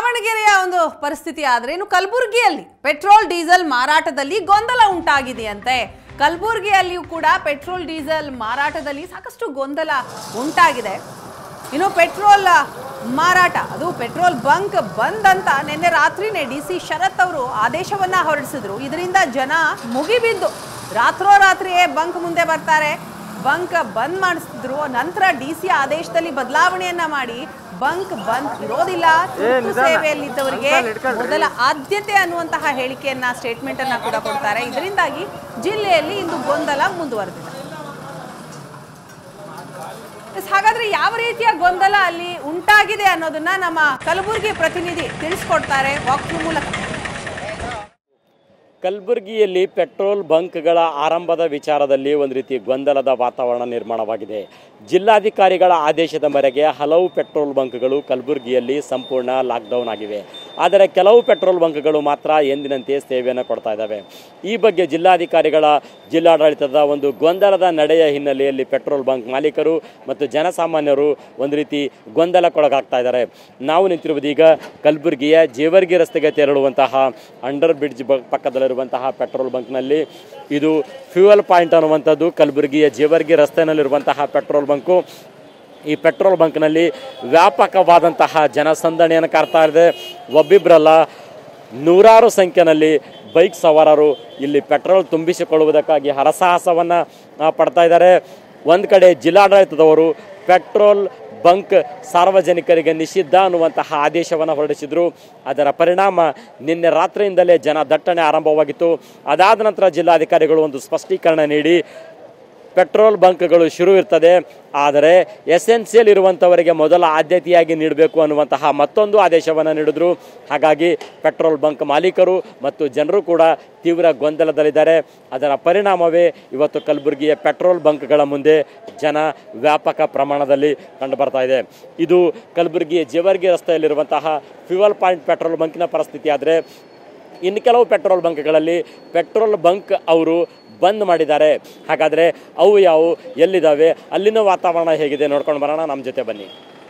ದಾವಣಗೆರೆಯ ಒಂದು ಪರಿಸ್ಥಿತಿ ಆದ್ರೆ ಇನ್ನು ಕಲಬುರಗಿಯಲ್ಲಿ ಪೆಟ್ರೋಲ್ ಡೀಸೆಲ್ ಮಾರಾಟದಲ್ಲಿ ಗೊಂದಲ ಉಂಟಾಗಿದೆಯಂತೆ ಕಲಬುರಗಿಯಲ್ಲಿಯೂ ಕೂಡ ಪೆಟ್ರೋಲ್ ಡೀಸೆಲ್ ಮಾರಾಟದಲ್ಲಿ ಸಾಕಷ್ಟು ಗೊಂದಲ ಉಂಟಾಗಿದೆ ಇನ್ನು ಪೆಟ್ರೋಲ್ ಮಾರಾಟ ಅದು ಪೆಟ್ರೋಲ್ ಬಂಕ್ ಬಂದ್ ಅಂತ ನಿನ್ನೆ ರಾತ್ರಿನೇ ಡಿ ಸಿ ಶರತ್ ಅವರು ಆದೇಶವನ್ನ ಹೊರಡಿಸಿದ್ರು ಇದರಿಂದ ಜನ ಮುಗಿಬಿದ್ದು ರಾತ್ರೋರಾತ್ರಿಯೇ ಬಂಕ್ ಮುಂದೆ ಬರ್ತಾರೆ ಬಂಕ್ ಬಂದ್ ಮಾಡಿಸಿದ್ರು ನಂತರ ಡಿ ಸಿ ಆದೇಶದಲ್ಲಿ ಬದಲಾವಣೆಯನ್ನ ಮಾಡಿ ಬಂಕ್ ಬಂದ್ ಇರೋದಿಲ್ಲ ತುರ್ತು ಸೇವೆಯಲ್ಲಿದ್ದವರಿಗೆ ಮೊದಲ ಆದ್ಯತೆ ಅನ್ನುವಂತಹ ಹೇಳಿಕೆಯನ್ನ ಸ್ಟೇಟ್ಮೆಂಟ್ ಅನ್ನ ಕೂಡ ಕೊಡ್ತಾರೆ ಇದರಿಂದಾಗಿ ಜಿಲ್ಲೆಯಲ್ಲಿ ಇಂದು ಗೊಂದಲ ಮುಂದುವರೆದಿದೆ ಎಸ್, ಹಾಗಾದ್ರೆ ಯಾವ ರೀತಿಯ ಗೊಂದಲ ಅಲ್ಲಿ ಉಂಟಾಗಿದೆ ಅನ್ನೋದನ್ನ ನಮ್ಮ ಕಲಬುರಗಿ ಪ್ರತಿನಿಧಿ ತಿಳಿಸ್ಕೊಡ್ತಾರೆ ವಾಕ್ಥ್ರೂ ಮೂಲಕ ಕಲಬುರಗಿಯಲ್ಲಿ ಪೆಟ್ರೋಲ್ ಬಂಕ್ಗಳ ಆರಂಭದ ವಿಚಾರದಲ್ಲಿ ಒಂದು ರೀತಿ ಗೊಂದಲದ ವಾತಾವರಣ ನಿರ್ಮಾಣವಾಗಿದೆ ಜಿಲ್ಲಾಧಿಕಾರಿಗಳ ಆದೇಶದ ಮೇರೆಗೆ ಹಲವು ಪೆಟ್ರೋಲ್ ಬಂಕ್ಗಳು ಕಲಬುರಗಿಯಲ್ಲಿ ಸಂಪೂರ್ಣ ಲಾಕ್ಡೌನ್ ಆಗಿವೆ ಆದರೆ ಕೆಲವು ಪೆಟ್ರೋಲ್ ಬಂಕ್ಗಳು ಮಾತ್ರ ಎಂದಿನಂತೆ ಸೇವೆಯನ್ನು ಕೊಡ್ತಾ ಇದ್ದಾವೆ ಈ ಬಗ್ಗೆ ಜಿಲ್ಲಾಧಿಕಾರಿಗಳ ಜಿಲ್ಲಾಡಳಿತದ ಒಂದು ಗೊಂದಲದ ನಡೆಯ ಹಿನ್ನೆಲೆಯಲ್ಲಿ ಪೆಟ್ರೋಲ್ ಬಂಕ್ ಮಾಲೀಕರು ಮತ್ತು ಜನಸಾಮಾನ್ಯರು ಒಂದು ರೀತಿ ಗೊಂದಲಕ್ಕೊಳಗಾಗ್ತಾ ಇದ್ದಾರೆ ನಾವು ನಿಂತಿರುವುದು ಈಗ ಕಲಬುರಗಿಯ ಜೇವರ್ಗಿ ರಸ್ತೆಗೆ ತೆರಳುವಂತಹ ಅಂಡರ್ ಬ್ರಿಡ್ಜ್ ಬ ಪಕ್ಕದಲ್ಲಿರುವಂತಹ ಪೆಟ್ರೋಲ್ ಬಂಕ್ನಲ್ಲಿ ಇದು ಫ್ಯೂಯಲ್ ಪಾಯಿಂಟ್ ಅನ್ನುವಂಥದ್ದು ಕಲಬುರಗಿಯ ಜೇವರ್ಗಿ ರಸ್ತೆಯಲ್ಲಿರುವಂತಹ ಪೆಟ್ರೋಲ್ ಬಂಕು ಈ ಪೆಟ್ರೋಲ್ ಬಂಕ್ನಲ್ಲಿ ವ್ಯಾಪಕವಾದಂತಹ ಜನಸಂದಣಿಯನ್ನು ಕಾರ್ತಾ ಇದೆ ಒಬ್ಬಿಬ್ಬರಲ್ಲ ನೂರಾರು ಸಂಖ್ಯೆಯಲ್ಲಿ ಬೈಕ್ ಸವಾರರು ಇಲ್ಲಿ ಪೆಟ್ರೋಲ್ ತುಂಬಿಸಿಕೊಳ್ಳುವುದಕ್ಕಾಗಿ ಹರಸಾಹಸವನ್ನು ಪಡ್ತಾ ಇದ್ದಾರೆ ಒಂದು ಕಡೆ ಜಿಲ್ಲಾಡಳಿತದವರು ಪೆಟ್ರೋಲ್ ಬಂಕ್ ಸಾರ್ವಜನಿಕರಿಗೆ ನಿಷಿದ್ಧ ಅನ್ನುವಂತಹ ಆದೇಶವನ್ನು ಹೊರಡಿಸಿದ್ರು ಅದರ ಪರಿಣಾಮ ನಿನ್ನೆ ರಾತ್ರಿಯಿಂದಲೇ ಜನ ದಟ್ಟಣೆ ಆರಂಭವಾಗಿತ್ತು ಅದಾದ ನಂತರ ಜಿಲ್ಲಾಧಿಕಾರಿಗಳು ಒಂದು ಸ್ಪಷ್ಟೀಕರಣ ನೀಡಿ ಪೆಟ್ರೋಲ್ ಬಂಕ್ಗಳು ಶುರು ಇರ್ತದೆ ಆದರೆ ಎಸೆನ್ಸಿಯಲ್ ಇರುವಂಥವರಿಗೆ ಮೊದಲ ಆದ್ಯತೆಯಾಗಿ ನೀಡಬೇಕು ಅನ್ನುವಂತಹ ಮತ್ತೊಂದು ಆದೇಶವನ್ನು ನೀಡಿದ್ರು ಹಾಗಾಗಿ ಪೆಟ್ರೋಲ್ ಬಂಕ್ ಮಾಲೀಕರು ಮತ್ತು ಜನರು ಕೂಡ ತೀವ್ರ ಗೊಂದಲದಲ್ಲಿದ್ದಾರೆ ಅದರ ಪರಿಣಾಮವೇ ಇವತ್ತು ಕಲಬುರಗಿಯ ಪೆಟ್ರೋಲ್ ಬಂಕ್ಗಳ ಮುಂದೆ ಜನ ವ್ಯಾಪಕ ಪ್ರಮಾಣದಲ್ಲಿ ಕಂಡುಬರ್ತಾ ಇದೆ ಇದು ಕಲಬುರಗಿಯ ಜೇವರ್ಗಿ ರಸ್ತೆಯಲ್ಲಿರುವಂತಹ ಫ್ಯೂಯಲ್ ಪಾಯಿಂಟ್ ಪೆಟ್ರೋಲ್ ಬಂಕಿನ ಪರಿಸ್ಥಿತಿ ಆದರೆ ಇನ್ನು ಕೆಲವು ಪೆಟ್ರೋಲ್ ಬಂಕ್ಗಳಲ್ಲಿ ಪೆಟ್ರೋಲ್ ಬಂಕ್ ಅವರು ಬಂದ್ ಮಾಡಿದ್ದಾರೆ ಹಾಗಾದರೆ ಅವು ಯಾವುವು ಎಲ್ಲಿದ್ದಾವೆ ಅಲ್ಲಿನ ವಾತಾವರಣ ಹೇಗಿದೆ ನೋಡ್ಕೊಂಡು ಬರೋಣ ನಮ್ಮ ಜೊತೆ ಬನ್ನಿ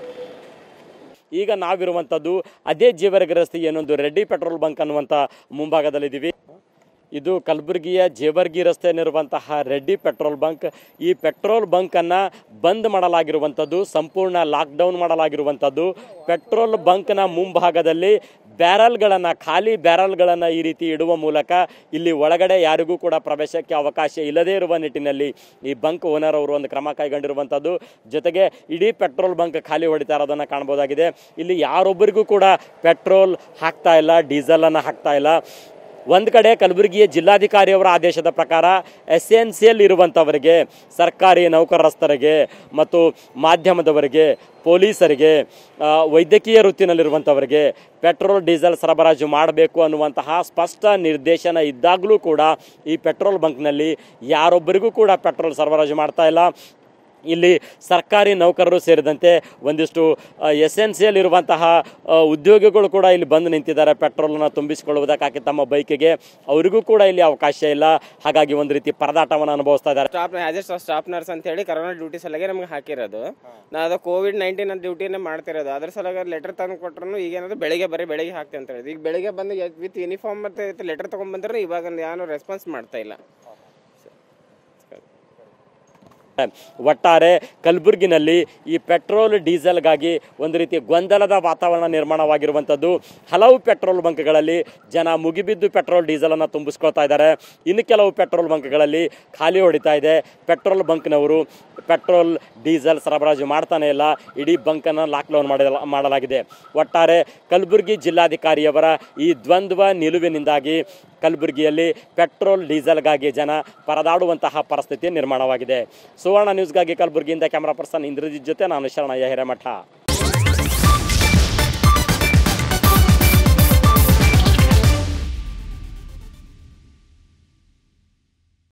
ಈಗ ನಾವಿರುವಂಥದ್ದು ಅದೇ ಜೇವರ್ಗಿ ರಸ್ತೆ ಏನೊಂದು ರೆಡ್ಡಿ ಪೆಟ್ರೋಲ್ ಬಂಕ್ ಅನ್ನುವಂಥ ಮುಂಭಾಗದಲ್ಲಿದ್ದೀವಿ ಇದು ಕಲಬುರಗಿಯ ಜೇವರ್ಗಿ ರಸ್ತೆಯಲ್ಲಿರುವಂತಹ ರೆಡ್ಡಿ ಪೆಟ್ರೋಲ್ ಬಂಕ್ ಈ ಪೆಟ್ರೋಲ್ ಬಂಕನ್ನು ಬಂದ್ ಮಾಡಲಾಗಿರುವಂಥದ್ದು ಸಂಪೂರ್ಣ ಲಾಕ್ಡೌನ್ ಮಾಡಲಾಗಿರುವಂಥದ್ದು ಪೆಟ್ರೋಲ್ ಬಂಕ್ನ ಮುಂಭಾಗದಲ್ಲಿ ಬ್ಯಾರಲ್ಗಳನ್ನು ಖಾಲಿ ಬ್ಯಾರಲ್ಗಳನ್ನು ಈ ರೀತಿ ಇಡುವ ಮೂಲಕ ಇಲ್ಲಿ ಒಳಗಡೆ ಯಾರಿಗೂ ಕೂಡ ಪ್ರವೇಶಕ್ಕೆ ಅವಕಾಶ ಇಲ್ಲದೇ ಇರುವ ನಿಟ್ಟಿನಲ್ಲಿ ಈ ಬಂಕ್ ಓನರ್ ಅವರು ಒಂದು ಕ್ರಮ ಕೈಗೊಂಡಿರುವಂಥದ್ದು ಜೊತೆಗೆ ಇಡೀ ಪೆಟ್ರೋಲ್ ಬಂಕ್ ಖಾಲಿ ಹೊಡಿತಾ ಇರೋದನ್ನು ಕಾಣ್ಬೋದಾಗಿದೆ ಇಲ್ಲಿ ಯಾರೊಬ್ಬರಿಗೂ ಕೂಡ ಪೆಟ್ರೋಲ್ ಹಾಕ್ತಾ ಇಲ್ಲ ಡೀಸೆಲನ್ನು ಹಾಕ್ತಾ ಇಲ್ಲ ಒಂದು ಕಡೆ ಕಲಬುರಗಿಯ ಜಿಲ್ಲಾಧಿಕಾರಿಯವರ ಆದೇಶದ ಪ್ರಕಾರ ಎಸೆನ್ಸಿಯಲ್ ಇರುವಂಥವರಿಗೆ ಸರ್ಕಾರಿ ನೌಕರಸ್ಥರಿಗೆ ಮತ್ತು ಮಾಧ್ಯಮದವರಿಗೆ ಪೊಲೀಸರಿಗೆ ಆ, ವೈದ್ಯಕೀಯ ವೃತ್ತಿನಲ್ಲಿರುವಂಥವರಿಗೆ ಪೆಟ್ರೋಲ್ ಡೀಸೆಲ್ ಸರಬರಾಜು ಮಾಡಬೇಕು ಅನ್ನುವಂತಹ ಸ್ಪಷ್ಟ ನಿರ್ದೇಶನ ಇದ್ದಾಗಲೂ ಕೂಡ ಈ ಪೆಟ್ರೋಲ್ ಬಂಕ್ನಲ್ಲಿ ಯಾರೊಬ್ಬರಿಗೂ ಕೂಡ ಪೆಟ್ರೋಲ್ ಸರಬರಾಜು ಮಾಡ್ತಾ ಇಲ್ಲ ಇಲ್ಲಿ ಸರ್ಕಾರಿ ನೌಕರರು ಸೇರಿದಂತೆ ಒಂದಿಷ್ಟು ಎಸೆನ್ಸಿಯಲ್ ಇರುವಂತಹ ಆ, ಉದ್ಯೋಗಿಗಳು ಕೂಡ ಇಲ್ಲಿ ಬಂದು ನಿಂತಿದ್ದಾರೆ ಪೆಟ್ರೋಲನ್ನು ತುಂಬಿಸಿಕೊಳ್ಳುವುದಕ್ಕಾಗಿ ತಮ್ಮ ಬೈಕಿಗೆ ಅವರಿಗೂ ಕೂಡ ಇಲ್ಲಿ ಅವಕಾಶ ಇಲ್ಲ ಹಾಗಾಗಿ ಒಂದು ರೀತಿ ಪರದಾಟವನ್ನು ಅನುಭವಿಸ್ತಾ ಇದ್ದಾರೆ stop as a staff nurse ಅಂತ ಹೇಳಿ ಕರೋನಾ ಡ್ಯೂಟಿ ಸಲಗೆ ನಮ್ಗೆ ಹಾಕಿರೋದು ನಾ ಅದು ಕೋವಿಡ್ ನೈನ್ಟೀನ್ ಅಂತ ಡ್ಯೂಟಿನೇ ಮಾಡ್ತಿರೋದು ಅದ್ರ ಸಲಗ ಲೆಟರ್ ತಂದು ಕೊಟ್ಟರು ಈಗ ಏನಂದ್ರೆ ಬೆಳಿಗ್ಗೆ ಬರೀ ಬೆಳಿಗ್ಗೆ ಹಾಕ್ತೆ ಅಂತ ಹೇಳಿದ್ರು ಈಗ ಬೆಳಿಗ್ಗೆ ಬಂದು ವಿತ್ ಯೂನಿಫಾರ್ಮ್ ಮತ್ತು ಲೆಟರ್ ತೊಗೊಂಡ್ಬಂದ್ರೆ ಇವಾಗ ಯಾರು ರೆಸ್ಪಾನ್ಸ್ ಮಾಡ್ತಾ ಇಲ್ಲ ಒಟ್ಟಾರೆ ಕಲಬುರಗಿನಲ್ಲಿ ಈ ಪೆಟ್ರೋಲ್ ಡೀಸೆಲ್ಗಾಗಿ ಒಂದು ರೀತಿ ಗೊಂದಲದ ವಾತಾವರಣ ನಿರ್ಮಾಣವಾಗಿರುವಂಥದ್ದು ಹಲವು ಪೆಟ್ರೋಲ್ ಬಂಕ್ಗಳಲ್ಲಿ ಜನ ಮುಗಿಬಿದ್ದು ಪೆಟ್ರೋಲ್ ಡೀಸೆಲನ್ನು ತುಂಬಿಸ್ಕೊಳ್ತಾ ಇದ್ದಾರೆ ಇನ್ನು ಕೆಲವು ಪೆಟ್ರೋಲ್ ಬಂಕ್ಗಳಲ್ಲಿ ಖಾಲಿ ಹೊಡಿತಾ ಇದೆ ಪೆಟ್ರೋಲ್ ಬಂಕ್ನವರು ಪೆಟ್ರೋಲ್ ಡೀಸೆಲ್ ಸರಬರಾಜು ಮಾಡ್ತಾನೆ ಇಲ್ಲ ಇಡೀ ಬಂಕನ್ನು ಲಾಕ್ಡೌನ್ ಮಾಡಲ ಮಾಡಲಾಗಿದೆ ಒಟ್ಟಾರೆ ಕಲಬುರಗಿ ಜಿಲ್ಲಾಧಿಕಾರಿಯವರ ಈ ದ್ವಂದ್ವ ನಿಲುವಿನಿಂದಾಗಿ ಕಲಬುರಗಿಯಲ್ಲಿ ಪೆಟ್ರೋಲ್ ಡೀಸೆಲ್ಗಾಗಿ ಜನ ಪರದಾಡುವಂತಹ ಪರಿಸ್ಥಿತಿ ನಿರ್ಮಾಣವಾಗಿದೆ ಸುವರ್ಣ ನ್ಯೂಸ್ಗಾಗಿ ಕಲಬುರಗಿಯಿಂದ ಕ್ಯಾಮರಾ ಪರ್ಸನ್ ಇಂದ್ರಜಿತ್ ಜೊತೆ ನಾನು ಶರಣಯ್ಯ ಹಿರೇಮಠ